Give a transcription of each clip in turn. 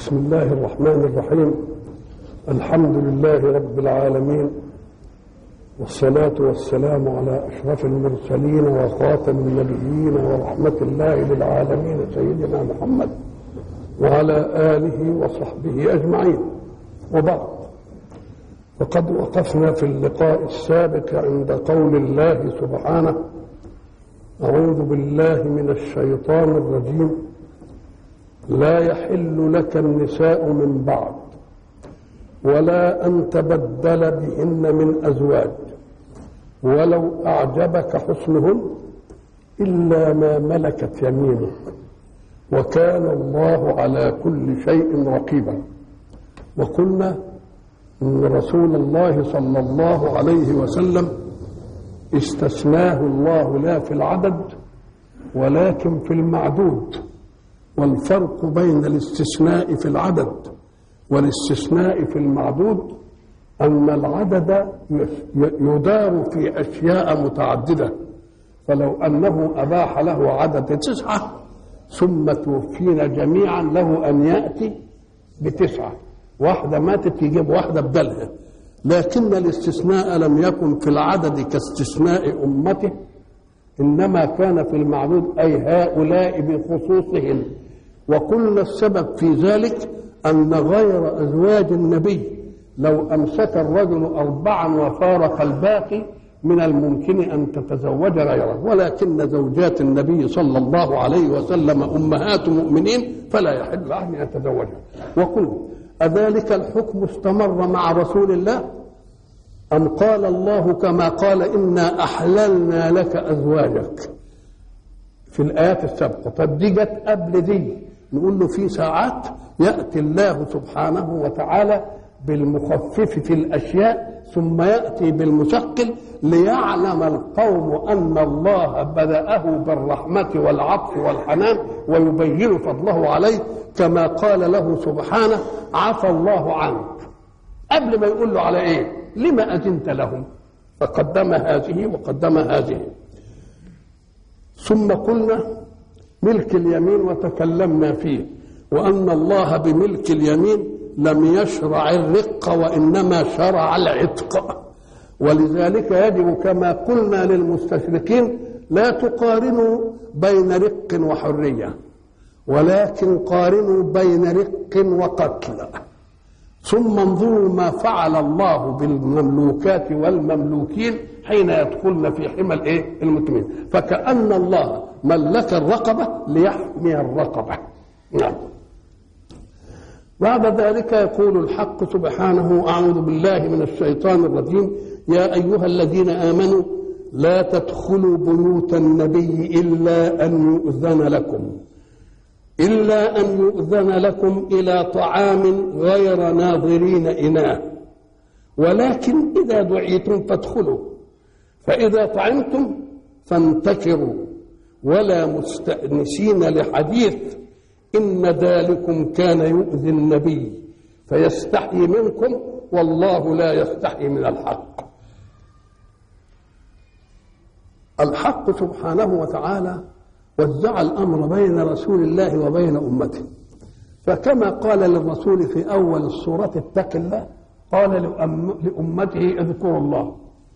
بسم الله الرحمن الرحيم الحمد لله رب العالمين والصلاة والسلام على أشرف المرسلين وخاتم النبيين ورحمة الله للعالمين سيدنا محمد وعلى آله وصحبه أجمعين وبعد فقد وقفنا في اللقاء السابق عند قول الله سبحانه أعوذ بالله من الشيطان الرجيم لا يحل لك النساء من بعد ولا أن تبدل بهن من أزواج ولو أعجبك حسنهن إلا ما ملكت يمينك وكان الله على كل شيء رقيبا وقلنا ان رسول الله صلى الله عليه وسلم استثناه الله لا في العدد ولكن في المعدود والفرق بين الاستثناء في العدد والاستثناء في المعدود ان العدد يدار في اشياء متعدده فلو انه اباح له عدد تسعه ثم توفينا جميعا له ان ياتي بتسعه واحده ماتت يجيب واحده بدلها لكن الاستثناء لم يكن في العدد كاستثناء امته انما كان في المعدود اي هؤلاء بخصوصهم وقلنا السبب في ذلك ان غير ازواج النبي لو امسك الرجل اربعا وفارق الباقي من الممكن ان تتزوج غيره ولكن زوجات النبي صلى الله عليه وسلم امهات مؤمنين فلا يحل له ان يتزوجها وقلنا أذلك الحكم استمر مع رسول الله أم قال الله كما قال إنا أحللنا لك أزواجك في الآيات السابقة طب دي جت قبل دي نقول له في ساعات يأتي الله سبحانه وتعالى بالمخفف في الأشياء ثم يأتي بالمثقل ليعلم القوم أن الله بدأه بالرحمة والعطف والحنان ويبين فضله عليه كما قال له سبحانه عفى الله عنك قبل ما يقول له على ايه لما أذنت لهم فقدم هذه وقدم هذه ثم قلنا ملك اليمين وتكلمنا فيه وأن الله بملك اليمين لم يشرع الرق وإنما شرع العتق ولذلك يجب كما قلنا للمستشركين لا تقارنوا بين رق وحريه ولكن قارنوا بين رق وقتل ثم انظروا ما فعل الله بالمملوكات والمملوكين حين يدخلن في حمى الايه المسلمين فكأن الله ملك الرقبة ليحمي الرقبة نعم بعد ذلك يقول الحق سبحانه أعوذ بالله من الشيطان الرجيم يا أيها الذين آمنوا لا تدخلوا بيوت النبي إلا أن يؤذن لكم إلا أن يؤذن لكم إلى طعام غير ناظرين إناه ولكن إذا دعيتم فادخلوا فإذا طعمتم فانتشروا ولا مستأنسين لحديث إن ذلكم كان يؤذي النبي فيستحي منكم والله لا يستحي من الحق الحق سبحانه وتعالى وزع الامر بين رسول الله وبين امته فكما قال للرسول في اول السوره اتق الله قال لامته اذكروا الله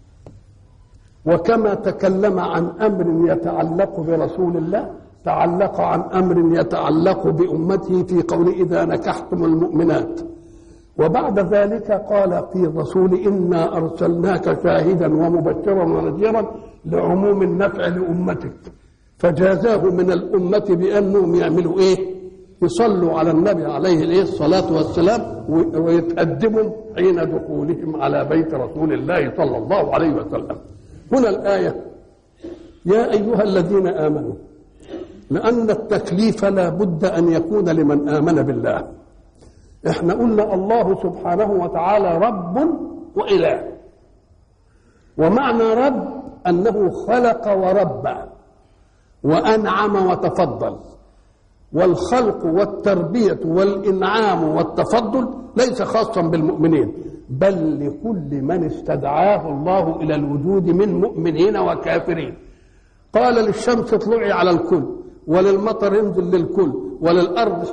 وكما تكلم عن امر يتعلق برسول الله تعلق عن امر يتعلق بامته في قول اذا نكحتم المؤمنات وبعد ذلك قال في الرسول انا ارسلناك شاهدا ومبشرا ونذيرا لعموم النفع لامتك فجازاه من الأمة بأنهم يعملوا إيه يصلوا على النبي عليه الإيه الصلاة والسلام ويتقدموا حين دخولهم على بيت رسول الله صلى الله عليه وسلم هنا الآية يا أيها الذين آمنوا لأن التكليف لا بد أن يكون لمن آمن بالله احنا قلنا الله سبحانه وتعالى رب وإله ومعنى رب أنه خلق وربى وأنعم وتفضل والخلق والتربية والإنعام والتفضل ليس خاصا بالمؤمنين بل لكل من استدعاه الله إلى الوجود من مؤمنين وكافرين قال للشمس اطلعي على الكل وللمطر انزل للكل وللارض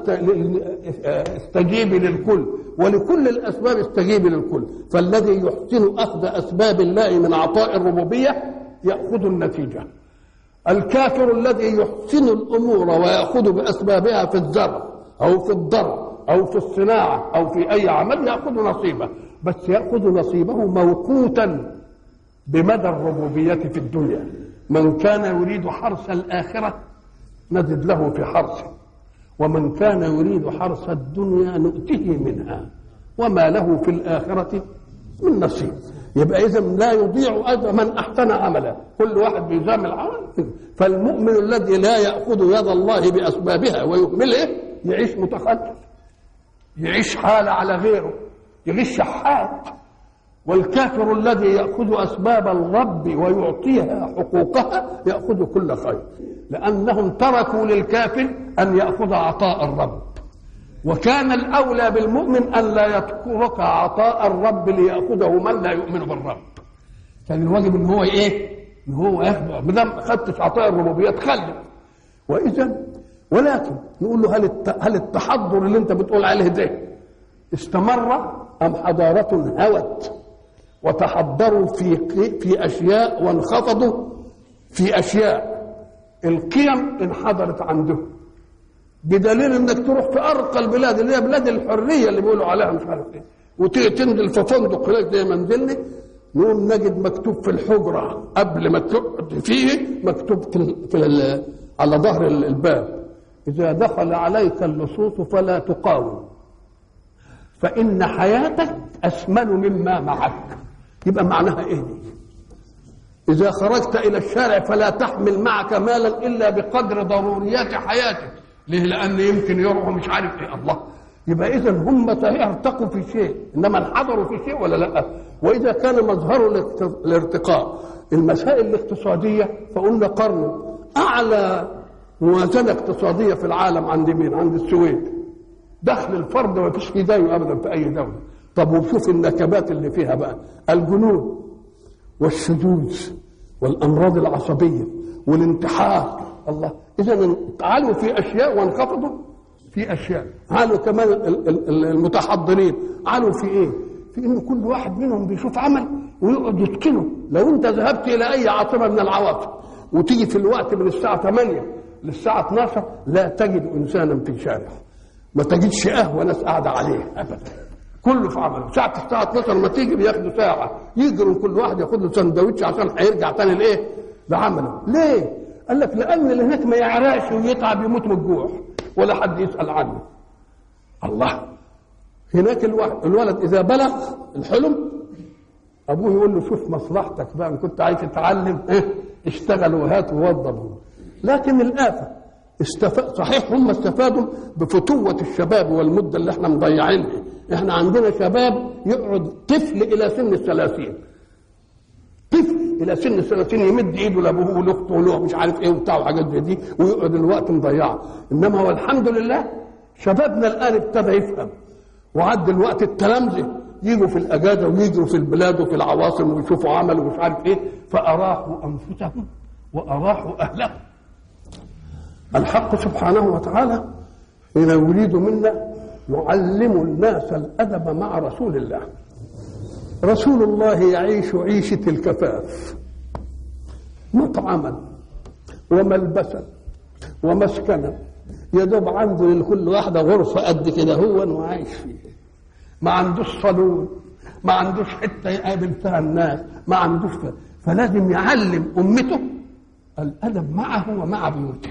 استجيبي للكل ولكل الاسباب استجيبي للكل فالذي يحسن اخذ اسباب الله من عطاء الربوبيه ياخذ النتيجه الكافر الذي يحسن الامور وياخذ باسبابها في الزرع او في الضرع او في الصناعه او في اي عمل ياخذ نصيبه بس ياخذ نصيبه موقوتا بمدى الربوبيه في الدنيا من كان يريد حرث الاخره نزد له في حرثه ومن كان يريد حرث الدنيا نؤته منها وما له في الاخره من نصيب يبقى اذا لا يضيع اجر من احسن عملا كل واحد بيزام العمل فالمؤمن الذي لا ياخذ يد الله باسبابها ويهملها يعيش متخلف يعيش حال على غيره يعيش شحات والكافر الذي ياخذ اسباب الرب ويعطيها حقوقها ياخذ كل خير لانهم تركوا للكافر ان ياخذ عطاء الرب وكان الاولى بالمؤمن ان لا يترك عطاء الرب لياخذه من لا يؤمن بالرب كان الواجب ان هو ايه ان هو ياخذ ما دام خدتش عطاء الربوبيه تخلف واذا ولكن نقول له هل هل التحضر اللي انت بتقول عليه ده استمر ام حضاره هوت وتحضروا في في اشياء وانخفضوا في اشياء القيم انحدرت عندهم بدليل انك تروح في ارقى البلاد اللي هي بلاد الحريه اللي بيقولوا عليها مش عارف ايه وتيجي تنزل في فندق هناك زي ما نزلنا نقوم نجد مكتوب في الحجره قبل ما تقعد فيه مكتوب في, في على ظهر الباب اذا دخل عليك اللصوص فلا تقاوم فان حياتك اثمن مما معك يبقى معناها ايه دي اذا خرجت الى الشارع فلا تحمل معك مالا الا بقدر ضروريات حياتك ليه لان يمكن يروحوا مش عارف ايه الله يبقى اذا هم ارتقوا في شيء انما انحدروا في شيء ولا لا واذا كان مظهر الارتقاء المسائل الاقتصاديه فقلنا قرن اعلى موازنه اقتصاديه في العالم عند مين عند السويد دخل الفرد ما فيش زيه ابدا في اي دوله طب وشوف النكبات اللي فيها بقى الجنون والشذوذ والامراض العصبيه والانتحار الله اذا تعالوا في اشياء وانخفضوا في اشياء علوا كمان المتحضرين علوا في ايه في ان كل واحد منهم بيشوف عمل ويقعد يتقنه لو انت ذهبت الى اي عاصمه من العواصم وتيجي في الوقت من الساعه 8 للساعه 12 لا تجد انسانا في شارع ما تجدش قهوه ناس قاعده عليه ابدا كله في عمله ساعة الساعة 12 لما تيجي بياخدوا ساعة يجروا كل واحد ياخد له سندوتش عشان هيرجع تاني لايه؟ لعمله ليه؟ قال لك لأن اللي هناك ما يعرقش ويتعب يموت من الجوع ولا حد يسأل عنه الله هناك الولد, الولد إذا بلغ الحلم أبوه يقول له شوف مصلحتك بقى إن كنت عايز تتعلم إيه اشتغل وهات ووضب لكن الآفة استفاد صحيح هم استفادوا بفتوة الشباب والمدة اللي احنا مضيعينها احنا عندنا شباب يقعد طفل الى سن الثلاثين طفل الى سن الثلاثين يمد ايده لابوه ولاخته وله مش عارف ايه وبتاع وحاجات زي دي ويقعد الوقت مضيعه انما هو الحمد لله شبابنا الان ابتدى يفهم وعد الوقت التلامذه يجوا في الاجازه ويجروا في البلاد وفي العواصم ويشوفوا عمل ومش عارف ايه فاراحوا انفسهم واراحوا اهلهم الحق سبحانه وتعالى إذا يريد منا يعلم الناس الأدب مع رسول الله رسول الله يعيش عيشة الكفاف مطعما وملبسا ومسكنا يا دوب عنده لكل واحدة غرفة قد كده هو وعايش فيها ما عندوش صالون ما عندوش حتة يقابل فيها الناس ما عندوش فيها. فلازم يعلم أمته الأدب معه ومع بيوته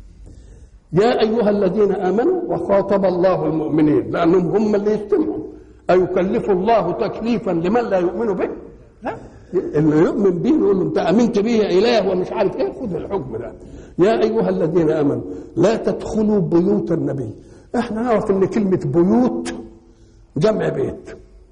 يا أيها الذين آمنوا وخاطب الله المؤمنين لأنهم هم اللي يستمعوا أيكلف الله تكليفا لمن لا يؤمن به؟ لا اللي يؤمن به يقول له أنت آمنت به يا إله ومش عارف إيه خذ الحكم ده يا أيها الذين آمنوا لا تدخلوا بيوت النبي احنا نعرف ان كلمة بيوت جمع بيت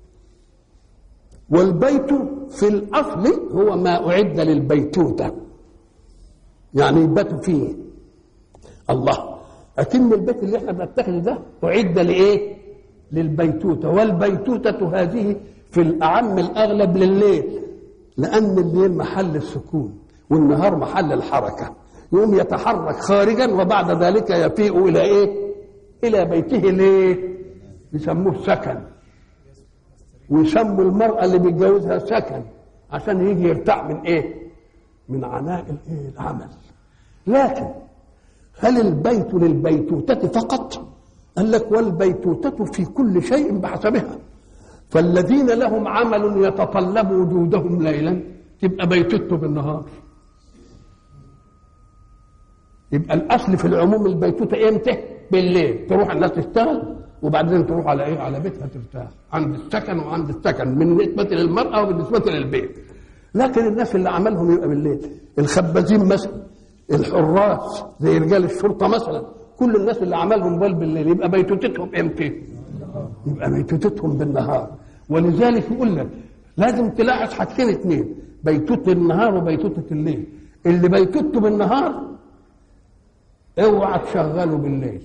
والبيت في الأصل هو ما أعد للبيتوتة يعني يباتوا فيه الله أكن البيت اللي احنا بنتخذه ده أعد لإيه؟ للبيتوتة والبيتوتة هذه في الأعم الأغلب لليل لأن الليل محل السكون والنهار محل الحركة يقوم يتحرك خارجا وبعد ذلك يفيء إلى إيه؟ الى بيته ليه يسموه سكن ويسموا المراه اللي بيتجوزها سكن عشان يجي يرتاح من ايه من عناء الايه العمل لكن هل البيت للبيتوتة فقط قال لك والبيتوتة في كل شيء بحسبها فالذين لهم عمل يتطلب وجودهم ليلا تبقى بيتوته بالنهار يبقى الاصل في العموم البيتوته امتى بالليل تروح الناس تشتغل وبعدين تروح على ايه على بيتها ترتاح عند السكن وعند السكن بالنسبه للمراه وبالنسبه للبيت لكن الناس اللي عملهم يبقى بالليل الخبازين مثلا الحراس زي رجال الشرطه مثلا كل الناس اللي عملهم بال بالليل يبقى بيتوتتهم امتى يبقى بيتوتتهم بالنهار ولذلك يقول لك لازم تلاحظ حاجتين اثنين بيتوت النهار وبيتوتة الليل اللي بيتوته بالنهار اوعى تشغله بالليل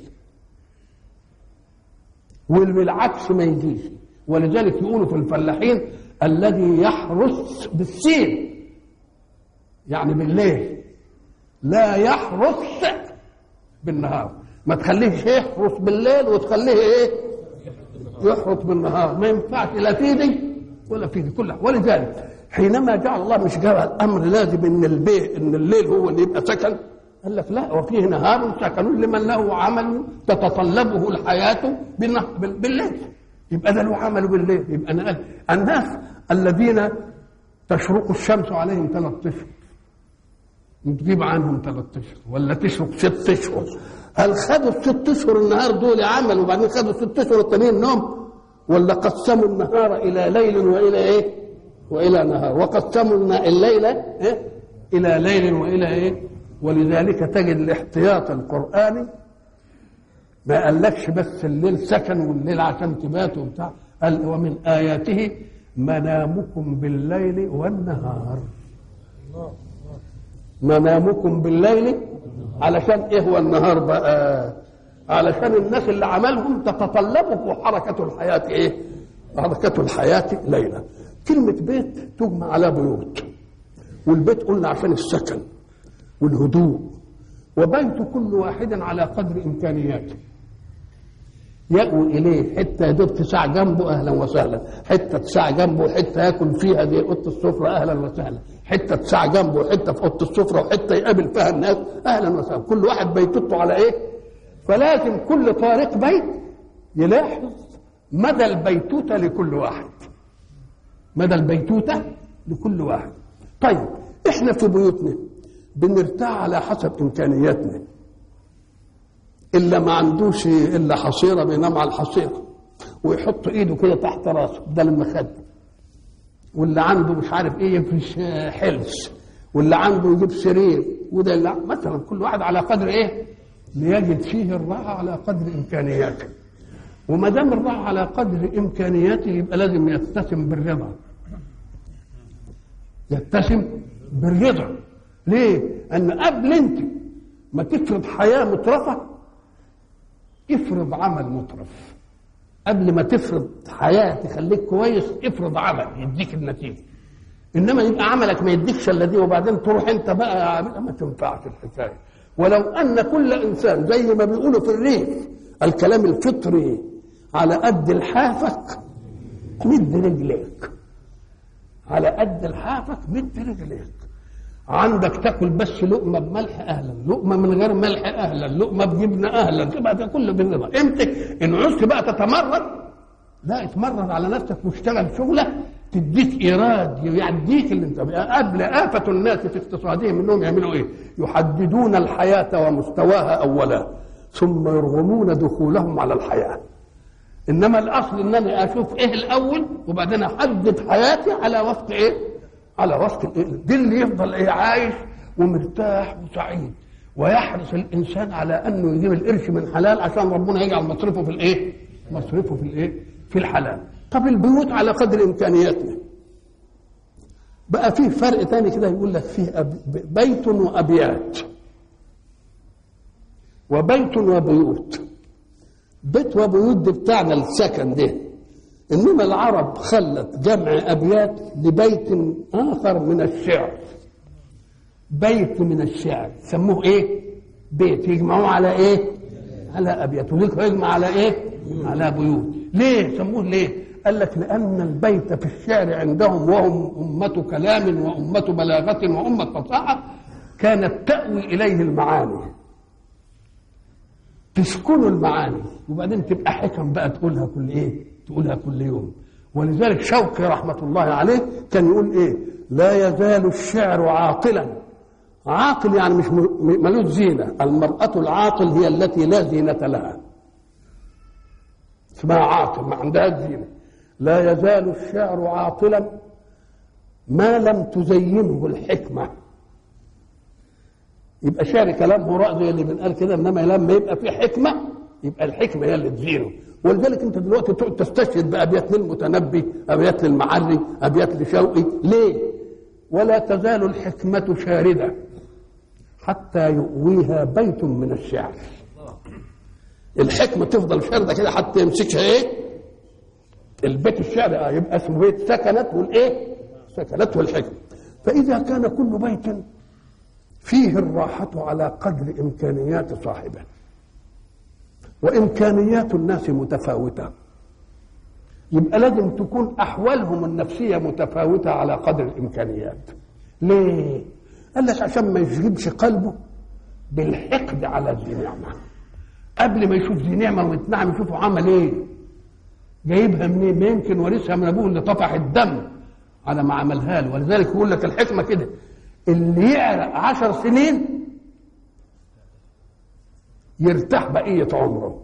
واللي بالعكس ما يجيش ولذلك يقولوا في الفلاحين الذي يحرس بالسين يعني بالليل لا يحرس بالنهار ما تخليهش يحرس بالليل وتخليه ايه يحرس بالنهار ما ينفعش لا في دي ولا في دي كلها ولذلك حينما جعل الله مش جعل الامر لازم ان البيت ان الليل هو اللي يبقى سكن قال لك لا وفيه نهار سكن لمن له عمل تتطلبه الحياه بالليل يبقى ده له عمل بالليل يبقى انا قال الناس الذين تشرق الشمس عليهم ثلاث اشهر تجيب عنهم ثلاث اشهر ولا تشرق ست اشهر هل خدوا الست اشهر النهار دول عمل وبعدين خدوا الست اشهر التانيين نوم ولا قسموا النهار الى ليل والى ايه؟ والى نهار وقسموا الليل إيه؟ الى ليل والى ايه؟ ولذلك تجد الاحتياط القراني ما قالكش بس الليل سكن والليل عشان تبات وبتاع قال ومن اياته منامكم بالليل والنهار منامكم بالليل علشان ايه هو النهار بقى علشان الناس اللي عملهم تتطلبه حركة الحياة ايه حركة الحياة ليلة كلمة بيت تجمع على بيوت والبيت قلنا عشان السكن والهدوء وبيت كل واحد على قدر إمكانياته يأوي إليه حتة يا دوب تسع جنبه أهلا وسهلا حتة تسع جنبه حتة ياكل فيها زي أوضة السفرة أهلا وسهلا حتة تسع جنبه حتة في أوضة السفرة وحتة يقابل فيها الناس أهلا وسهلا كل واحد بيتته على إيه فلازم كل طارق بيت يلاحظ مدى البيتوتة لكل واحد مدى البيتوتة لكل واحد طيب احنا في بيوتنا بنرتاح على حسب امكانياتنا الا ما عندوش الا حصيره بينام على الحصيره ويحط ايده كده تحت راسه ده المخده واللي عنده مش عارف ايه يفرش حلس واللي عنده يجيب سرير وده اللي مثلا كل واحد على قدر ايه ليجد فيه الراحه على قدر امكانياته وما دام الراحه على قدر امكانياته يبقى لازم يتسم بالرضا يتسم بالرضا ليه؟ ان قبل انت ما تفرض حياه مترفه افرض عمل مترف قبل ما تفرض حياه تخليك كويس افرض عمل يديك النتيجه انما يبقى عملك ما يديكش الا دي وبعدين تروح انت بقى ما تنفعش الحكايه ولو ان كل انسان زي ما بيقولوا في الريف الكلام الفطري على قد لحافك مد رجليك على قد لحافك مد رجليك عندك تاكل بس لقمه بملح اهلا لقمه من غير ملح اهلا لقمه بجبنه اهلا تبقى ده كله بالنظام امتى ان عزت بقى تتمرد لا اتمرد على نفسك واشتغل شغله تديك ايراد يعديك اللي انت قبل آفة الناس في اقتصادهم انهم يعملوا ايه؟ يحددون الحياة ومستواها اولا ثم يرغمون دخولهم على الحياة انما الاصل انني اشوف ايه الاول وبعدين احدد حياتي على وفق ايه؟ على وفق الايه؟ دي اللي يفضل ايه عايش ومرتاح وسعيد ويحرص الانسان على انه يجيب القرش من حلال عشان ربنا يجعل مصرفه في الايه؟ مصرفه في الايه؟ في الحلال. طب البيوت على قدر امكانياتنا. بقى فيه فرق تاني كده يقول لك فيه أب... بيت وابيات. وبيت وبيوت. بيت وبيوت دي بتاعنا السكن ده. انما العرب خلت جمع ابيات لبيت اخر من الشعر. بيت من الشعر سموه ايه؟ بيت يجمعوه على ايه؟ على ابيات وذكر يجمع على ايه على بيوت ليه سموه ليه قال لك لان البيت في الشعر عندهم وهم امه كلام وامه بلاغه وامه فصاحه كانت تاوي اليه المعاني تسكنوا المعاني وبعدين تبقى حكم بقى تقولها كل ايه تقولها كل يوم ولذلك شوقي رحمه الله عليه كان يقول ايه لا يزال الشعر عاقلا عاقل يعني مش م- ملوش زينه المراه العاقل هي التي لا زينه لها اسمها عاقل ما عندها زينه لا يزال الشعر عاقلا ما لم تزينه الحكمه يبقى شعر كلام هراء زي اللي بنقال كده انما لما يبقى في حكمه يبقى الحكمه هي اللي تزينه ولذلك انت دلوقتي تقعد تستشهد بابيات للمتنبي ابيات للمعري ابيات لشوقي ليه؟ ولا تزال الحكمه شارده حتى يؤويها بيت من الشعر الحكمه تفضل شارده كده حتى يمسكها ايه؟ البيت الشعر اه يبقى اسمه بيت سكنت والايه؟ سكنته الحكمه فاذا كان كل بيت فيه الراحة على قدر إمكانيات صاحبه وإمكانيات الناس متفاوتة يبقى لازم تكون أحوالهم النفسية متفاوتة على قدر الإمكانيات ليه؟ قال لك عشان ما يشغبش قلبه بالحقد على ذي نعمة قبل ما يشوف ذي نعمة ويتنعم يشوفه عمل إيه؟ جايبها منين؟ ما يمكن ورثها من أبوه اللي طفح الدم على ما عملها له ولذلك يقول لك الحكمة كده اللي يعرق عشر سنين يرتاح بقية عمره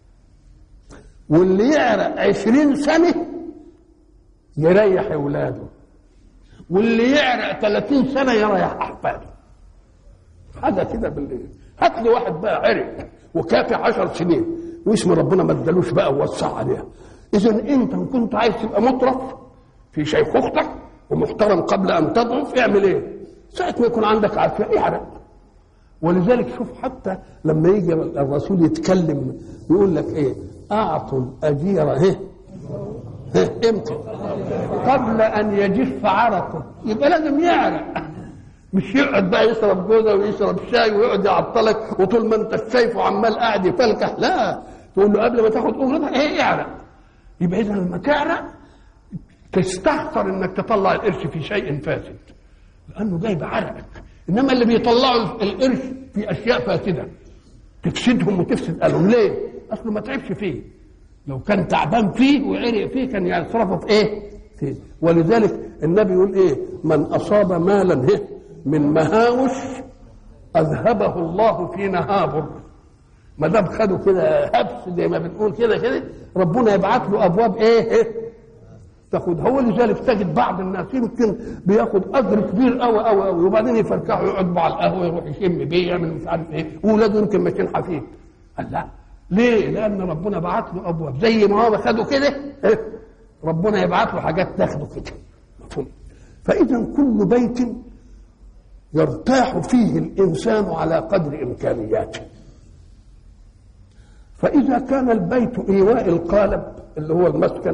واللي يعرق عشرين سنة يريح أولاده واللي يعرق ثلاثين سنة يريح أحفاده هذا كده بالليل هات لي واحد بقى عرق وكافي عشر سنين واسم ربنا ما ادالوش بقى ووسع عليها اذا انت ان كنت عايز تبقى مطرف في شيخوختك ومحترم قبل ان تضعف اعمل ايه ساعة ما يكون عندك عافية احرق ولذلك شوف حتى لما يجي الرسول يتكلم يقول لك ايه اعطوا الاجير ايه إيه؟ امتى قبل ان يجف عرقه يبقى لازم يعرق مش يقعد بقى يشرب جوزه ويشرب شاي ويقعد يعطلك وطول ما انت شايفه عمال قاعد يفلكح لا تقول له قبل ما تاخد اجرتك ايه اعرق يبقى اذا لما تعرق تستخسر انك تطلع القرش في شيء فاسد لانه جايب عرقك انما اللي بيطلعوا القرش في اشياء فاسده تفسدهم وتفسد قالهم ليه؟ اصله ما تعبش فيه لو كان تعبان فيه وعرق فيه كان يصرفه في ايه؟ فيه ولذلك النبي يقول ايه؟ من اصاب مالا هه من مهاوش اذهبه الله في نهابر ما دام خدوا كده هبس زي ما بنقول كده كده ربنا يبعت له ابواب ايه؟ إيه؟ تاخد هو لذلك تجد بعض الناس يمكن بياخد اجر كبير قوي قوي قوي وبعدين يفركحوا يقعد على القهوه يروح يشم بيه يعمل مش عارف ايه واولاده يمكن ماشيين حفيد قال لا ليه؟ لان ربنا بعت له ابواب زي ما هو خده كده إيه؟ ربنا يبعت له حاجات تاخده كده مفهوم فاذا كل بيت يرتاح فيه الانسان على قدر امكانياته فاذا كان البيت ايواء القالب اللي هو المسكن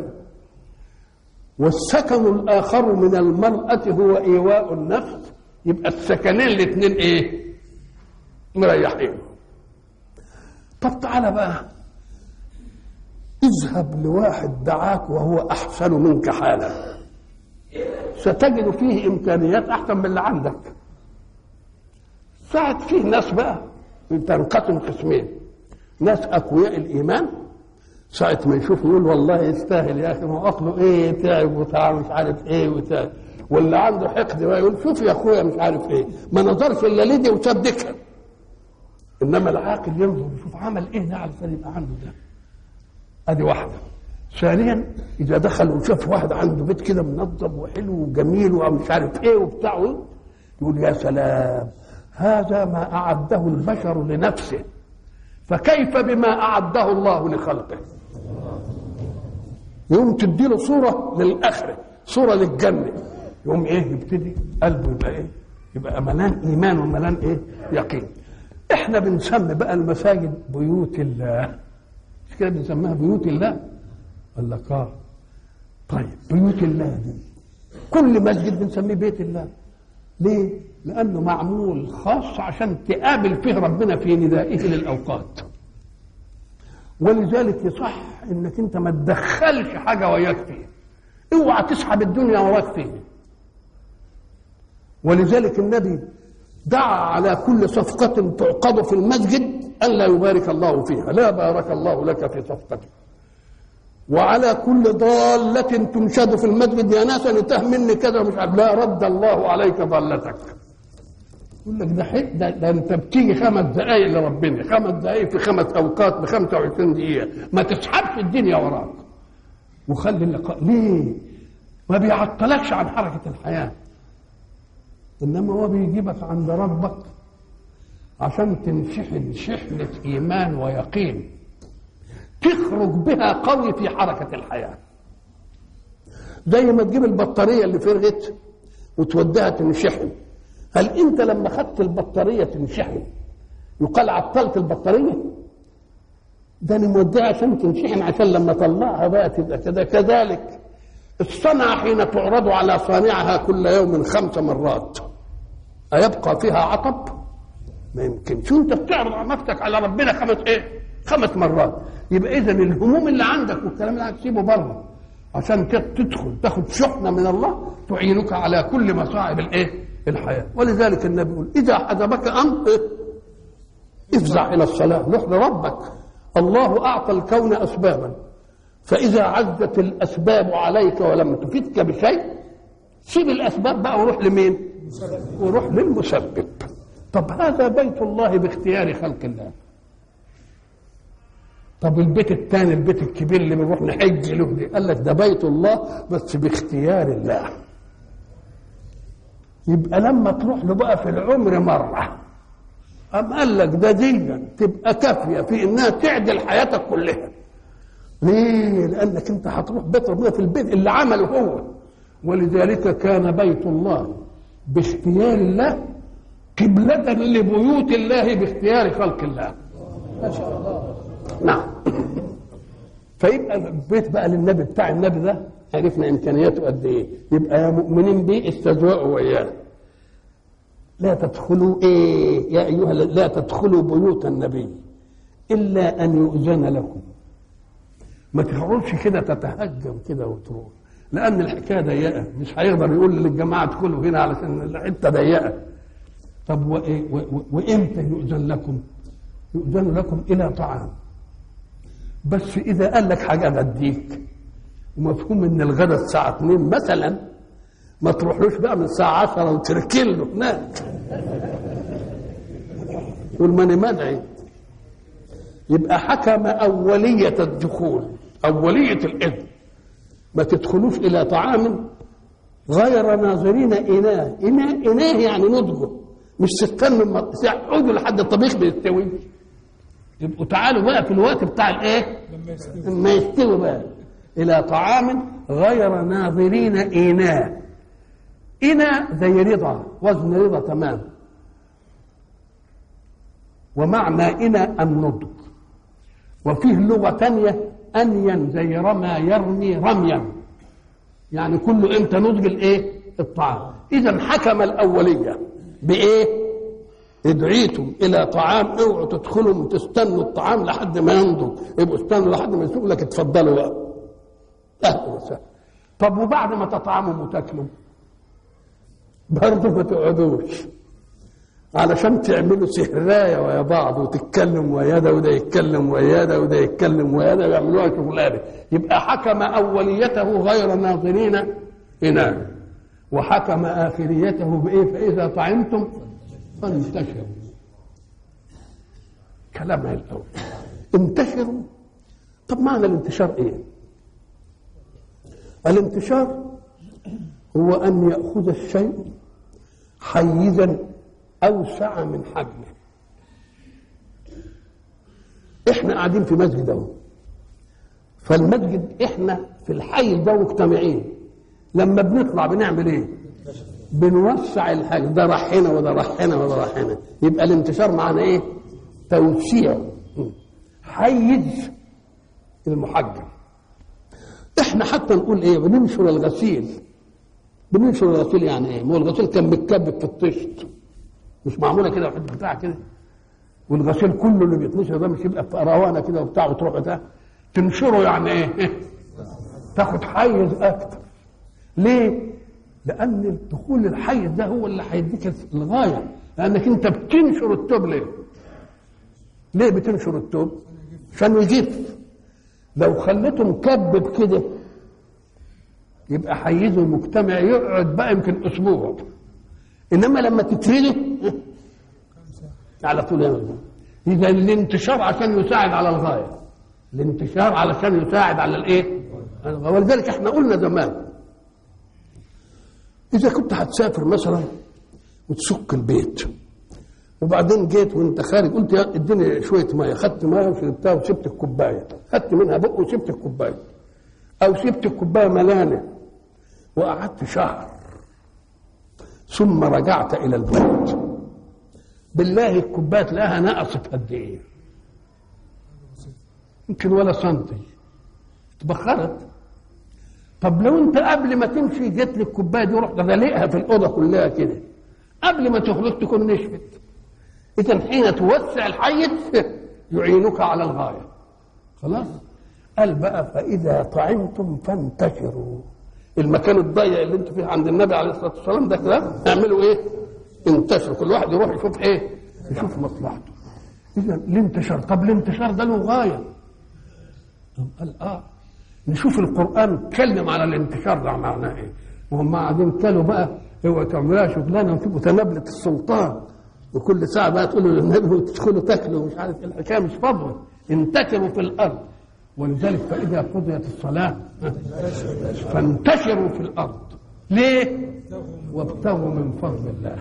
والسكن الاخر من المراه هو ايواء النفس يبقى السكنين الاثنين ايه مريحين طب تعالى بقى اذهب لواحد دعاك وهو احسن منك حالا ستجد فيه امكانيات احسن من اللي عندك ساعة فيه ناس بقى تنقسم قسمين ناس اقوياء الايمان ساعة ما يشوف يقول والله يستاهل يا اخي ما هو اصله ايه تعب وتعب مش عارف ايه وتعب واللي عنده حقد بقى يقول شوف يا اخويا مش عارف ايه ما نظرش الا لدي وساب دكه انما العاقل ينظر يشوف عمل ايه ده علشان يبقى عنده ده ادي واحده ثانيا اذا دخل وشاف واحد عنده بيت كده منظم وحلو وجميل ومش عارف ايه وبتاع يقول يا سلام هذا ما اعده البشر لنفسه فكيف بما اعده الله لخلقه يوم تديله صوره للاخره صوره للجنه يوم ايه يبتدي قلبه يبقى ايه يبقى ملان ايمان وملان ايه يقين احنا بنسمي بقى المساجد بيوت الله مش كده بنسميها بيوت الله ولا اه طيب بيوت الله دي كل مسجد بنسميه بيت الله ليه لانه معمول خاص عشان تقابل فيه ربنا في ندائه للاوقات ولذلك يصح انك انت ما تدخلش حاجه وياك فيه اوعى تسحب الدنيا وراك فيه ولذلك النبي دعا على كل صفقة تعقد في المسجد ألا يبارك الله فيها لا بارك الله لك في صفقتك وعلى كل ضالة تنشد في المسجد يا ناس أنا تاه مني كذا مش عارف لا رد الله عليك ضالتك يقول لك ده حق ده, ده انت بتيجي خمس دقائق لربنا خمس دقائق في خمس اوقات ب 25 دقيقه ما تسحبش الدنيا وراك وخلي اللقاء ليه؟ ما بيعطلكش عن حركه الحياه انما هو بيجيبك عند ربك عشان تنشحن شحنه ايمان ويقين تخرج بها قوي في حركه الحياه زي ما تجيب البطاريه اللي فرغت وتوديها تنشحن هل انت لما خدت البطاريه تنشحن يقال عطلت البطاريه ده انا موديها عشان تنشحن عشان لما اطلعها بقى تبقى كده كذلك الصنعة حين تعرض على صانعها كل يوم خمس مرات أيبقى فيها عطب؟ ما يمكنش انت بتعرض على نفسك على ربنا خمس ايه؟ خمس مرات يبقى اذا الهموم اللي عندك والكلام اللي هتسيبه بره عشان تدخل تاخد شحنه من الله تعينك على كل مصاعب الايه؟ الحياه ولذلك النبي يقول اذا حزبك امر افزع الى الصلاه روح لربك الله اعطى الكون اسبابا فاذا عزت الاسباب عليك ولم تفدك بشيء سيب الاسباب بقى وروح لمين؟ وروح للمسبب طب هذا بيت الله باختيار خلق الله طب البيت الثاني البيت الكبير اللي بنروح نحج له دي قال لك ده بيت الله بس باختيار الله يبقى لما تروح له بقى في العمر مره أم قال لك ده دي تبقى كافيه في انها تعدل حياتك كلها ليه؟ لانك انت هتروح بيت ربنا في البيت اللي عمله هو ولذلك كان بيت الله باختيار الله قبلة لبيوت الله باختيار خلق الله ما شاء الله نعم فيبقى البيت بقى للنبي بتاع النبي ده عرفنا امكانياته قد ايه يبقى يا مؤمنين بيه استهزئوا وياه لا تدخلوا ايه يا ايها لا تدخلوا بيوت النبي الا ان يؤذن لكم ما تقعدش كده تتهجم كده وتروح لان الحكايه ضيقه مش هيقدر يقول للجماعه ادخلوا هنا علشان الحته ضيقه طب وإيه وامتى يؤذن لكم؟ يؤذن لكم الى طعام بس اذا قال لك حاجه غديك ومفهوم ان الغدا الساعه 2 مثلا ما تروحلوش بقى من الساعه 10 وتركن له هناك يقول ماني مدعي يبقى حكم اوليه الدخول اوليه الاذن ما تدخلوش الى طعام غير ناظرين اناه اناه اناه يعني نضجه مش تستنوا اقعدوا لحد الطبيخ بيستوي يبقوا تعالوا بقى في الوقت بتاع الايه لما يستوي بقى الى طعام غير ناظرين اناه إنا زي رضا وزن رضا تمام ومعنى إنا النضج وفيه لغة تانية أنين زي رمى يرمي رميا يعني كله امتى نضج الايه الطعام اذا حكم الاوليه بايه ادعيتم الى طعام اوعوا تدخلوا وتستنوا الطعام لحد ما ينضج يبقوا استنوا لحد ما يسوق لك اتفضلوا بقى اهلا وسهلا طب وبعد ما تطعموا وتاكلوا برضه ما تقعدوش علشان تعملوا سهراية ويا بعض وتتكلم ويا ده وده يتكلم ويا ده وده يتكلم ويا ده يعملوها شغلانه يبقى حكم اوليته غير ناظرين اناه وحكم اخريته بايه فاذا طعمتم فانتشروا كلام الاول انتشروا طب معنى الانتشار ايه الانتشار هو ان ياخذ الشيء حيزا اوسع من حجمه احنا قاعدين في مسجد اهو فالمسجد احنا في الحي ده مجتمعين لما بنطلع بنعمل ايه بنوسع الحاجة ده راح هنا وده راح هنا وده راح هنا يبقى الانتشار معنى ايه توسيع حيز المحجم احنا حتى نقول ايه بننشر الغسيل بننشر الغسيل يعني ايه ما هو الغسيل كان متكبب في الطشت مش معموله كده واحد بتاع كده والغسيل كله اللي بيتنشر ده مش يبقى في روانه كده وبتاع وتروح ده تنشره يعني ايه؟ تاخد حيز اكتر ليه؟ لان دخول الحيز ده هو اللي هيديك الغايه لانك انت بتنشر التوب ليه؟ ليه بتنشر التوب؟ عشان يجف لو خليته مكبب كده يبقى حيزه مجتمع يقعد بقى يمكن اسبوع انما لما تترده على طول يعمل اذا الانتشار عشان يساعد على الغايه الانتشار علشان يساعد على الايه ولذلك احنا قلنا زمان اذا كنت هتسافر مثلا وتسك البيت وبعدين جيت وانت خارج قلت يا اديني شويه ميه خدت ميه وشربتها وسبت الكوبايه خدت منها بق وسبت الكوبايه او سبت الكوبايه ملانه وقعدت شهر ثم رجعت الى البيت بالله الكوبايه تلاقيها نقصت قد ايه يمكن ولا سنتي اتبخرت طب لو انت قبل ما تمشي جت لي الكوبايه دي ورحت غلقها في الاوضه كلها كده قبل ما تخرج تكون نشفت اذا حين توسع الحيز يعينك على الغايه خلاص قال بقى فاذا طعمتم فانتشروا المكان الضيق اللي انتوا فيه عند النبي عليه الصلاه والسلام ده كده اعملوا ايه؟ انتشروا كل واحد يروح يشوف ايه؟ يشوف مصلحته اذا الانتشار طب الانتشار ده له غايه قال اه نشوف القران اتكلم على الانتشار ده معناه ايه؟ وهم قاعدين كانوا بقى اوعوا تعملوها شغلانه وتبقوا تنابله السلطان وكل ساعه بقى تقولوا للنبي وتدخلوا تاكلوا مش عارف ايه الحكايه مش فاضيه انتشروا في الارض ولذلك فاذا قضيت الصلاه فانتشروا في الارض ليه؟ وابتغوا من فضل الله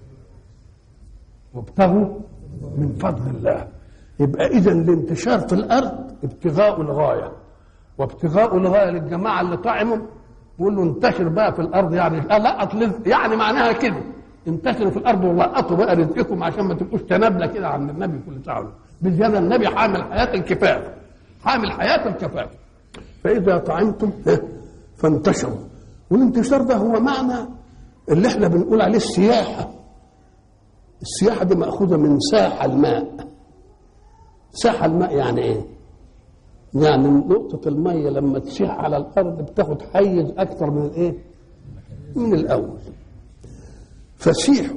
وابتغوا من فضل الله يبقى اذا الانتشار في الارض ابتغاء الغايه وابتغاء الغايه للجماعه اللي طعموا بيقول له انتشر بقى في الارض يعني لقط رزق يعني معناها كده انتشروا في الارض ولقطوا بقى رزقكم عشان ما تبقوش تنابله كده عند النبي كل ساعه بزياده النبي حامل حياه الكفاف حامل حياه الكفاف فاذا طعمتم فانتشروا والانتشار ده هو معنى اللي احنا بنقول عليه السياحه السياحه دي ماخوذه من ساح الماء ساح الماء يعني ايه يعني نقطة المية لما تسيح على الأرض بتاخد حيز أكثر من الإيه؟ من الأول. فسيحوا.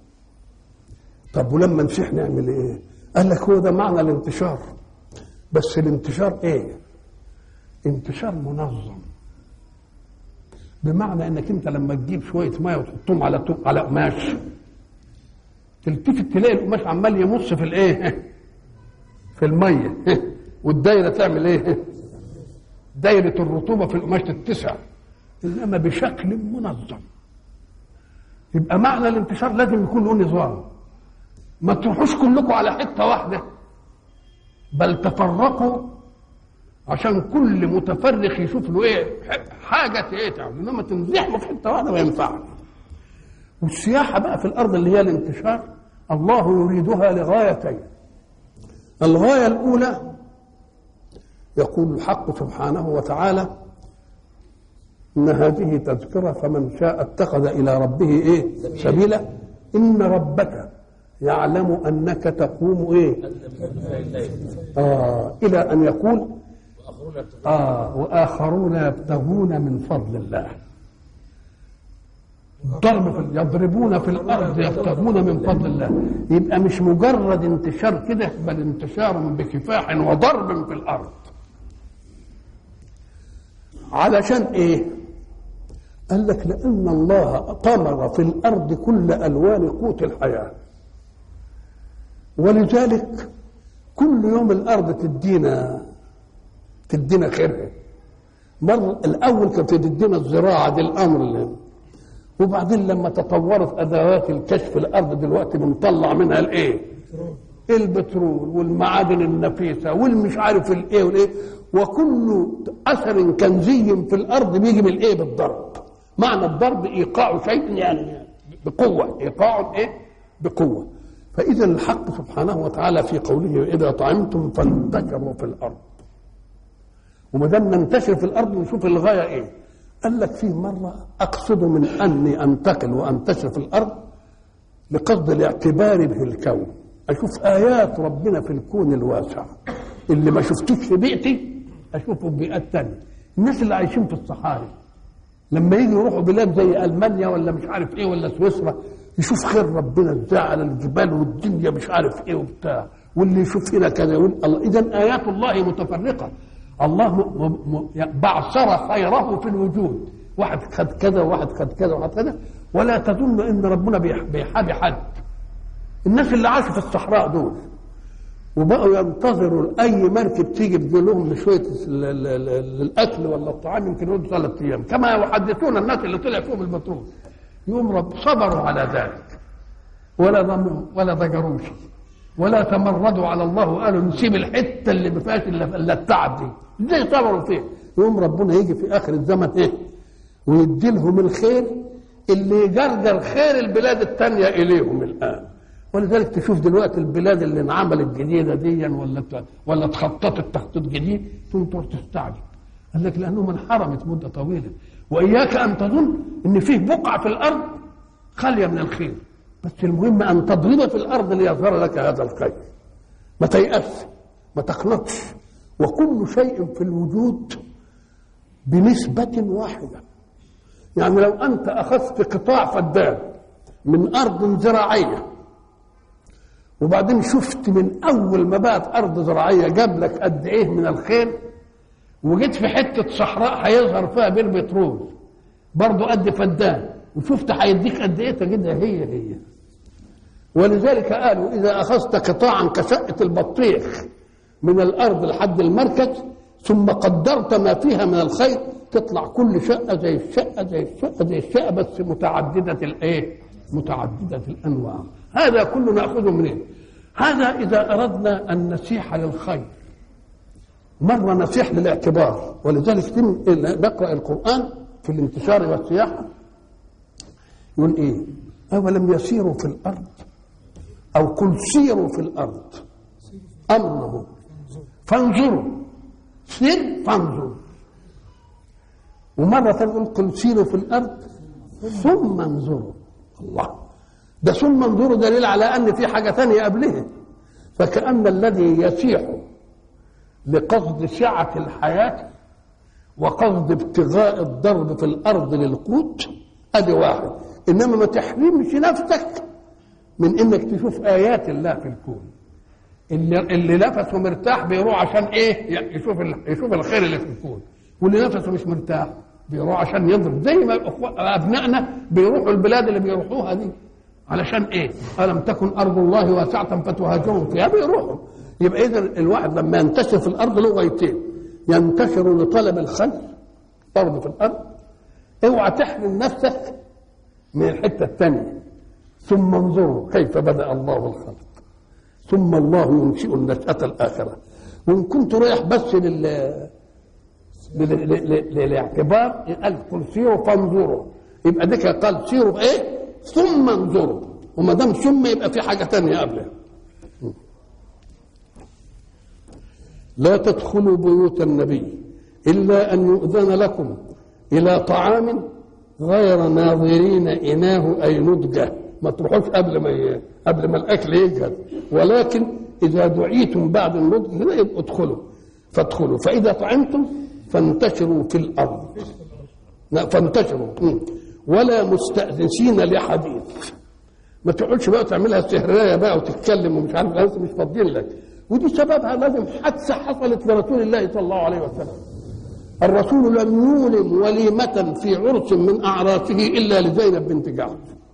طب ولما نسيح نعمل إيه؟ قال لك هو ده معنى الانتشار. بس الانتشار إيه؟ انتشار منظم. بمعنى انك انت لما تجيب شويه ميه وتحطهم على طوق على قماش تلتفت تلاقي القماش عمال يمص في الايه؟ في الميه والدايره تعمل ايه؟ دايره الرطوبه في القماش تتسع انما بشكل منظم يبقى معنى الانتشار لازم يكون له نظام ما تروحوش كلكم على حته واحده بل تفرقوا عشان كل متفرق يشوف له ايه حاجه ايه تعمل انما تنزحوا في حته واحده ما ينفعش والسياحه بقى في الارض اللي هي الانتشار الله يريدها لغايتين الغايه الاولى يقول الحق سبحانه وتعالى ان هذه تذكره فمن شاء اتخذ الى ربه ايه سبيلا ان ربك يعلم انك تقوم ايه آه الى ان يقول آه وآخرون يبتغون من فضل الله ضرب في يضربون في الأرض يبتغون من فضل الله يبقى مش مجرد انتشار كده بل انتشار بكفاح وضرب في الأرض علشان إيه قال لك لأن الله طمر في الأرض كل ألوان قوت الحياة ولذلك كل يوم الأرض تدينا تدينا خيرها مر الاول كانت تدينا الزراعه دي الامر اللي وبعدين لما تطورت ادوات الكشف الارض دلوقتي بنطلع منها الايه؟ البترول والمعادن النفيسه والمش عارف الايه والايه وكل اثر كنزي في الارض بيجي من الايه؟ بالضرب معنى الضرب ايقاع شيء يعني بقوه ايقاع ايه؟ بقوه فاذا الحق سبحانه وتعالى في قوله اذا طعمتم فانتشروا في الارض وما دام ننتشر في الارض نشوف الغايه ايه قال لك فيه مره اقصد من اني انتقل وانتشر في الارض لقصد الاعتبار به الكون اشوف ايات ربنا في الكون الواسع اللي ما شفتوش في بيئتي اشوفه في بيئات تانية الناس اللي عايشين في الصحاري لما يجي يروحوا بلاد زي المانيا ولا مش عارف ايه ولا سويسرا يشوف خير ربنا ازاي على الجبال والدنيا مش عارف ايه وبتاع واللي يشوف هنا كذا يقول الله اذا ايات الله متفرقه الله م... م... م... بعثر خيره في الوجود واحد خد كذا وواحد خد كذا وواحد كذا ولا تظن ان ربنا بيح- بيحابي حد الناس اللي عاشوا في الصحراء دول وبقوا ينتظروا اي مركب تيجي تجيب لهم شويه ال- ال- ال- الاكل ولا الطعام يمكن يقعدوا ثلاث ايام كما يحدثون الناس اللي طلع فيهم البترول يوم رب صبروا على ذلك ولا ضموا ولا ضجروش ولا تمردوا على الله وقالوا نسيب الحته اللي ما فيهاش الا إلا التعب دي ازاي صبروا فيه يوم ربنا يجي في اخر الزمن ايه ويدي لهم الخير اللي يجرجر خير البلاد التانية اليهم الان ولذلك تشوف دلوقتي البلاد اللي انعملت جديده دي ولا ت- ولا اتخططت تخطيط جديد تنطر تستعجب قال لك لانهم انحرمت مده طويله واياك ان تظن ان فيه بقعه في الارض خاليه من الخير بس المهم ان تضرب في الارض ليظهر لك هذا الخير ما تيأس ما تقنطش وكل شيء في الوجود بنسبة واحدة يعني لو أنت أخذت قطاع فدان من أرض زراعية وبعدين شفت من أول ما بقت أرض زراعية جاب لك قد إيه من الخير وجيت في حتة صحراء هيظهر فيها بير بترول برضه قد فدان وشفت هيديك قد إيه تجدها هي هي ولذلك قالوا إذا أخذت قطاعا كشقة البطيخ من الأرض لحد المركز ثم قدرت ما فيها من الخير تطلع كل شقة زي الشقة زي الشقة زي الشقة بس متعددة الإيه؟ متعددة الأنواع هذا كله نأخذه منين؟ هذا إذا أردنا أن نسيح للخير مرة نسيح للاعتبار ولذلك تم- نقرأ القرآن في الانتشار والسياحة يقول إيه؟ أولم يسيروا في الأرض أو قل سيروا في الأرض أمره فانظروا سير فانظروا ومرة تقول قل سيروا في الأرض ثم انظروا الله ده ثم انظروا دليل على أن في حاجة ثانية قبلها فكأن الذي يسيح لقصد سعة الحياة وقصد ابتغاء الضرب في الأرض للقوت أدي واحد إنما ما تحرمش نفسك من إنك تشوف آيات الله في الكون اللي اللي نفسه مرتاح بيروح عشان ايه يشوف ال- يشوف الخير اللي في الكون واللي نفسه مش مرتاح بيروح عشان يضرب زي ما أخو- ابنائنا بيروحوا البلاد اللي بيروحوها دي علشان ايه الم تكن ارض الله واسعه فتهاجروا فيها بيروحوا يبقى اذا الواحد لما ينتشر في الارض له غايتين ينتشر لطلب الخير برضه في الارض اوعى تحرم نفسك من الحته الثانيه ثم انظروا كيف بدا الله الخلق ثم الله ينشئ النشأة الآخرة وإن كنت رايح بس لل لل- لل- للاعتبار قال قل سيروا فانظروا يبقى ديك قال سيروا ايه ثم انظروا وما دام ثم يبقى في حاجة تانية قبلها لا تدخلوا بيوت النبي إلا أن يؤذن لكم إلى طعام غير ناظرين إناه أي نضجه ما تروحوش قبل ما ي... قبل ما الأكل يجهز ولكن إذا دعيتم بعد النضج هنا يبقى ادخلوا فادخلوا فإذا طعمتم فانتشروا في الأرض لا فانتشروا مم. ولا مستأنسين لحديث ما تقعدش بقى تعملها سهرية بقى وتتكلم ومش عارف الناس مش فاضيين لك ودي سببها لازم حادثة حصلت لرسول الله صلى الله عليه وسلم الرسول لم يولم وليمة في عرس من أعراسه إلا لزينب بنت جعفر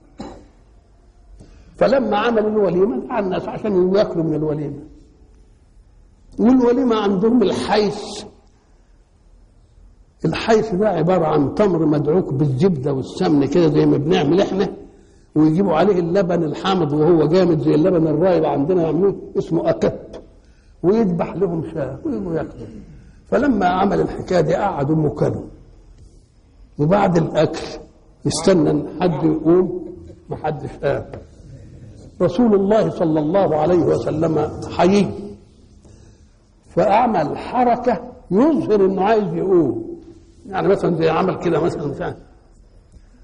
فلما عملوا الوليمة دعا الناس عشان ياكلوا من الوليمة والوليمة عندهم الحيث الحيث ده عبارة عن تمر مدعوك بالزبدة والسمن كده زي ما بنعمل احنا ويجيبوا عليه اللبن الحامض وهو جامد زي اللبن الرايب عندنا يعملوه اسمه أكب ويذبح لهم شاة ويجوا ياكلوا فلما عمل الحكاية دي قعدوا أم كلوا وبعد الأكل يستنى إن حد يقوم ما حدش قام رسول الله صلى الله عليه وسلم حيي فأعمل حركة يظهر إنه عايز يقوم يعني مثلا زي عمل كده مثلا ثاني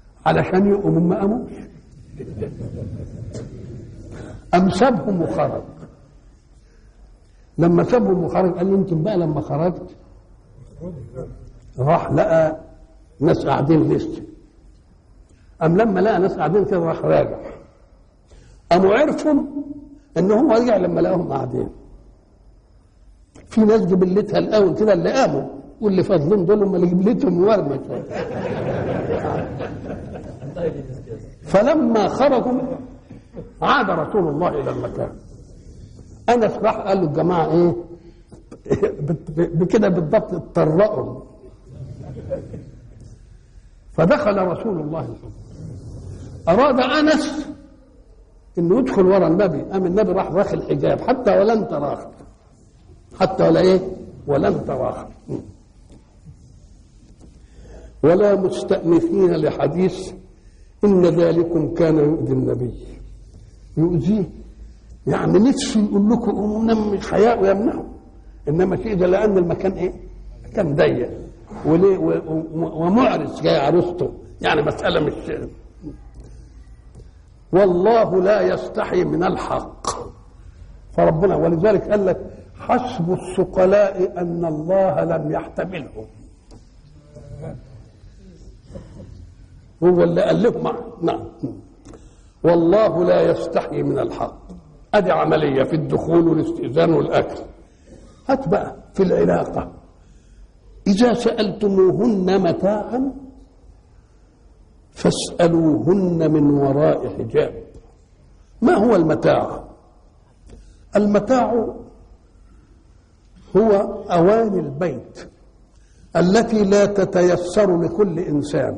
علشان يقوموا ما قاموش أم سابهم وخرج لما سابهم وخرج قال يمكن بقى لما خرجت راح لقى ناس قاعدين لسه أم لما لقى ناس قاعدين كده راح راجع قاموا عرفوا ان هو رجع لما لقاهم قاعدين في ناس جبلتها الاول كده اللي قاموا واللي فاضلين دول هم اللي جبلتهم ورمت فلما خرجوا عاد رسول الله الى المكان انس راح قال للجماعه ايه بكده بالضبط اتطرقوا فدخل رسول الله اراد انس انه يدخل ورا النبي قام النبي راح داخل الحجاب حتى ولن تراخر حتى ولا ايه ولن تراخر ولا مستأنفين لحديث إن ذلكم كان يؤذي النبي يؤذيه يعني نفسه يقول لكم قوموا نمي الحياء ويمنعه إنما شيء ده لأن المكان إيه؟ كان ضيق وليه ومعرس جاي عروسته يعني مسألة مش والله لا يستحي من الحق فربنا ولذلك قال لك حسب الثقلاء ان الله لم يحتملهم هو اللي قال لهم نعم والله لا يستحي من الحق ادي عمليه في الدخول والاستئذان والاكل هات بقى في العلاقه اذا سالتموهن متاعا فاسألوهن من وراء حجاب ما هو المتاع المتاع هو أواني البيت التي لا تتيسر لكل إنسان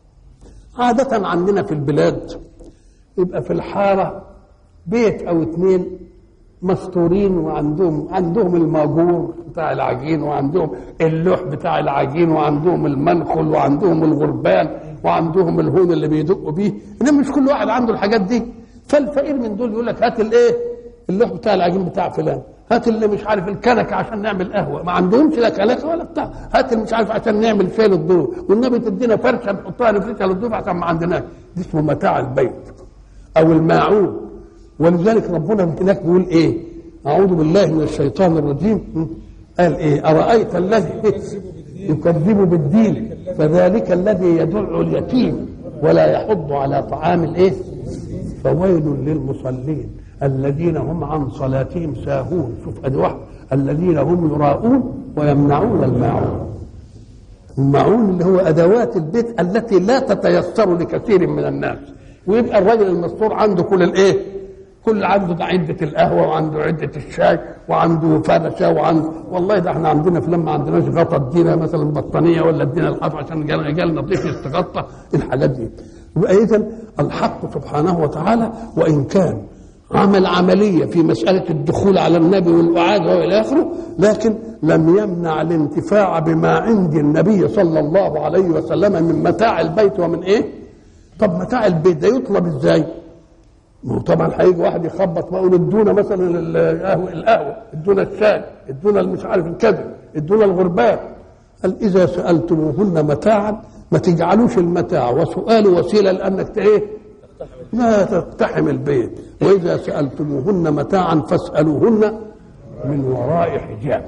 عادة عندنا في البلاد يبقى في الحارة بيت أو اتنين مستورين وعندهم عندهم الماجور بتاع العجين وعندهم اللوح بتاع العجين وعندهم المنخل وعندهم الغربان وعندهم الهون اللي بيدقوا بيه انما مش كل واحد عنده الحاجات دي فالفقير من دول يقول لك هات الايه اللوح بتاع العجين بتاع فلان هات اللي مش عارف الكنكه عشان نعمل قهوه ما عندهمش لا كنكه ولا بتاع هات اللي مش عارف عشان نعمل فيه للضيوف والنبي تدينا فرشه نحطها نفرشها للضيوف عشان ما عندناش دي اسمه متاع البيت او الماعون ولذلك ربنا هناك بيقول ايه اعوذ بالله من الشيطان الرجيم قال ايه ارايت الذي يكذب بالدين فذلك الذي يدع اليتيم ولا يحض على طعام الايه فويل للمصلين الذين هم عن صلاتهم ساهون شوف ادي واحد الذين هم يراءون ويمنعون الماعون الماعون اللي هو ادوات البيت التي لا تتيسر لكثير من الناس ويبقى الرجل المستور عنده كل الايه كل عنده عدة القهوة وعنده عدة الشاي وعنده فرشة وعنده والله ده احنا عندنا في لما عندناش غطا ادينا مثلا بطانية ولا ادينا الحف عشان جالنا ضيف يستغطى الحاجات دي يبقى إذا الحق سبحانه وتعالى وإن كان عمل عملية في مسألة الدخول على النبي والإعادة وإلى آخره لكن لم يمنع الانتفاع بما عند النبي صلى الله عليه وسلم من متاع البيت ومن إيه؟ طب متاع البيت ده يطلب إزاي؟ ما هو طبعا هيجي واحد يخبط ما يقول ادونا مثلا القهوه القهوه ادونا الشاي ادونا مش عارف الكذب ادونا الغربان قال اذا سالتموهن متاعا ما تجعلوش المتاع وسؤال وسيله لانك ايه لا تقتحم البيت واذا سالتموهن متاعا فاسالوهن من وراء حجاب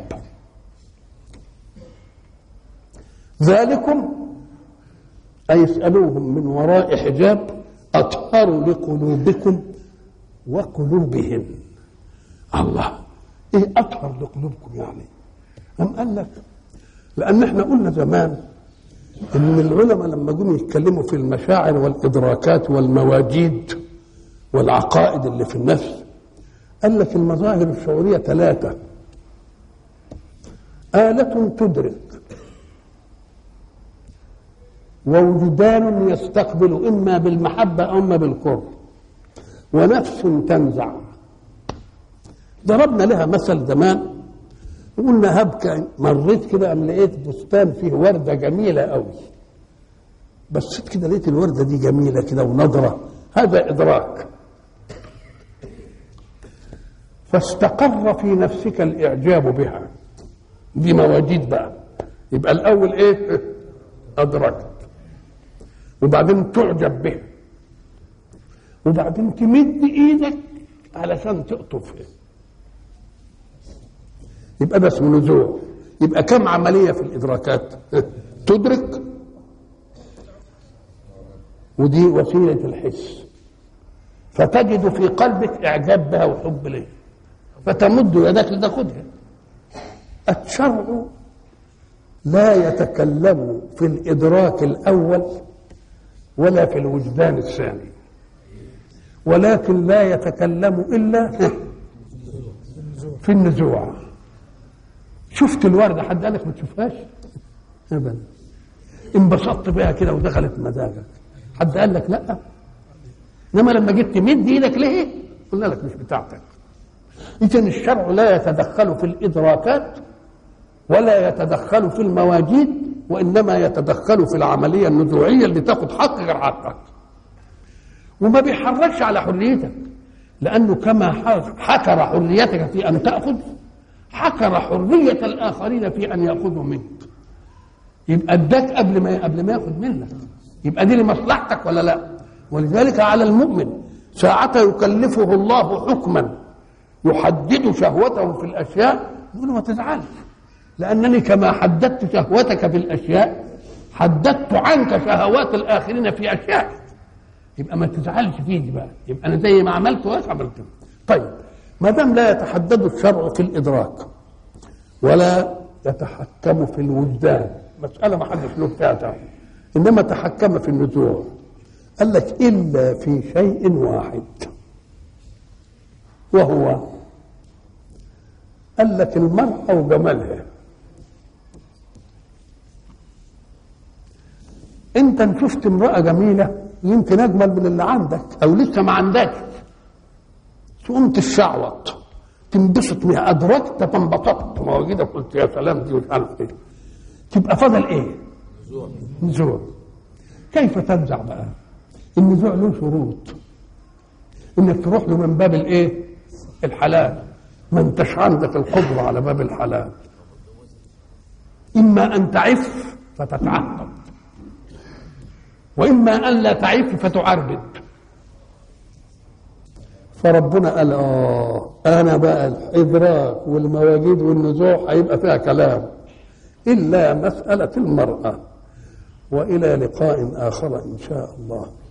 ذلكم اي اسالوهم من وراء حجاب أطهر لقلوبكم وقلوبهم الله ايه اطهر لقلوبكم يعني أم قال لك لان احنا قلنا زمان ان العلماء لما جم يتكلموا في المشاعر والادراكات والمواجيد والعقائد اللي في النفس قال لك المظاهر الشعوريه ثلاثه آلة تدرك ووجدان يستقبل إما بالمحبة أو إما بالكره ونفس تنزع ضربنا لها مثل زمان وقلنا هبكة مريت كده أم لقيت بستان فيه وردة جميلة قوي بصيت كده لقيت الوردة دي جميلة كده ونضرة هذا إدراك فاستقر في نفسك الإعجاب بها دي مواجيد بقى يبقى الأول إيه أدركت وبعدين تعجب به وبعدين تمد ايدك علشان تقطف يبقى ده اسمه نزوع يبقى كم عمليه في الادراكات تدرك ودي وسيله الحس فتجد في قلبك اعجاب بها وحب لها فتمد يدك لتاخذها الشرع لا يتكلم في الادراك الاول ولا في الوجدان الثاني ولكن لا يتكلم الا في النزوع شفت الورده حد قالك ما تشوفهاش ابدا انبسطت بها كده ودخلت مزاجك حد قال لك لا انما لما جيت تمد ايدك ليه قلنا لك مش بتاعتك اذا الشرع لا يتدخل في الادراكات ولا يتدخل في المواجيد وانما يتدخل في العمليه النزوعيه اللي تاخد حق غير حقك وما بيحركش على حريتك لانه كما حكر حريتك في ان تاخذ حكر حريه الاخرين في ان ياخذوا منك يبقى اداك قبل ما قبل ما ياخذ منك يبقى دي لمصلحتك ولا لا ولذلك على المؤمن ساعة يكلفه الله حكما يحدد شهوته في الاشياء يقول له ما تزعلش لانني كما حددت شهوتك في الاشياء حددت عنك شهوات الاخرين في اشياء يبقى ما تزعلش فيه دي بقى يبقى انا زي ما عملت واش عملت طيب ما دام لا يتحدد الشرع في الادراك ولا يتحكم في الوجدان مساله ما حدش له فيها تعالى. انما تحكم في النزوع قال لك الا في شيء واحد وهو قال لك المرأة وجمالها انت ان شفت امرأة جميلة يمكن اجمل من اللي عندك او لسه ما عندكش تقوم تشعوط تنبسط بها ادركت فانبسطت مواجدك قلت يا سلام دي مش عارف ايه تبقى فضل ايه؟ نزوع كيف تنزع بقى؟ النزوع له شروط انك تروح له من باب الايه؟ الحلال ما انتش عندك القدرة على باب الحلال إما أن تعف فتتعقب وإما أن لا تعف فتعربد فربنا قال آه أنا بقى الإدراك والمواجيد والنزوع هيبقى فيها كلام إلا مسألة المرأة وإلى لقاء آخر إن شاء الله